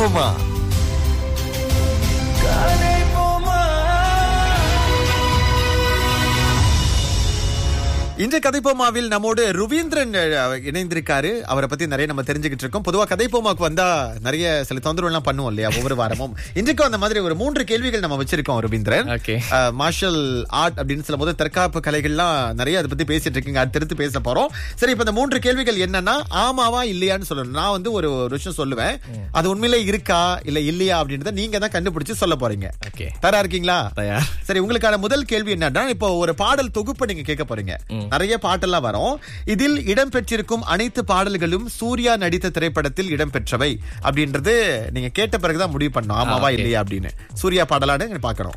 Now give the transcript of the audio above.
போமா இன்று கதைப்போமாவில் நம்மோடு ருவீந்திரன் அஹ், இணைந்திருக்காரு அவரை பத்தி நிறைய நம்ம தெரிஞ்சுக்கிட்டு இருக்கோம் பொதுவா கதைப்போமாக்கு வந்தா நிறைய சில தொந்தரவு எல்லாம் பண்ணுவோம் இல்லையா ஒவ்வொரு வாரமும் இன்றைக்கும் அந்த மாதிரி ஒரு மூன்று கேள்விகள் நம்ம வச்சிருக்கோம் ருவீந்திரன் Okay. மார்ஷல் ஆர்ட் அப்படின்னு சொல்லும் போது தற்காப்பு கலைகள்லாம் நிறைய அதை பத்தி பேசிட்டு இருக்கீங்க அடுத்தடுத்து பேச போறோம் சரி இப்ப இந்த மூன்று கேள்விகள் என்னன்னா ஆமாவா இல்லையான்னு சொல்லணும் நான் வந்து ஒரு ஒரு விஷயம் சொல்லுவேன் அது உண்மையிலே இருக்கா இல்ல இல்லையா அப்படின்றத நீங்க தான் கண்டுபிடிச்சு சொல்ல போறீங்க ஓகே தயாரா இருக்கீங்களா தயார் சரி உங்களுக்கான முதல் கேள்வி என்னன்னா இப்போ ஒரு பாடல் தொகுப்பு நீங்க கேட்க போறீங்க நிறைய பாட்டெல்லாம் வரும் இதில் இடம்பெற்றிருக்கும் அனைத்து பாடல்களும் சூர்யா நடித்த திரைப்படத்தில் இடம்பெற்றவை அப்படின்றது நீங்க கேட்ட பிறகுதான் முடிவு பண்ணணும் ஆமாவா okay. இல்லையா அப்படின்னு சூர்யா பாடலான்னு பாக்கணும்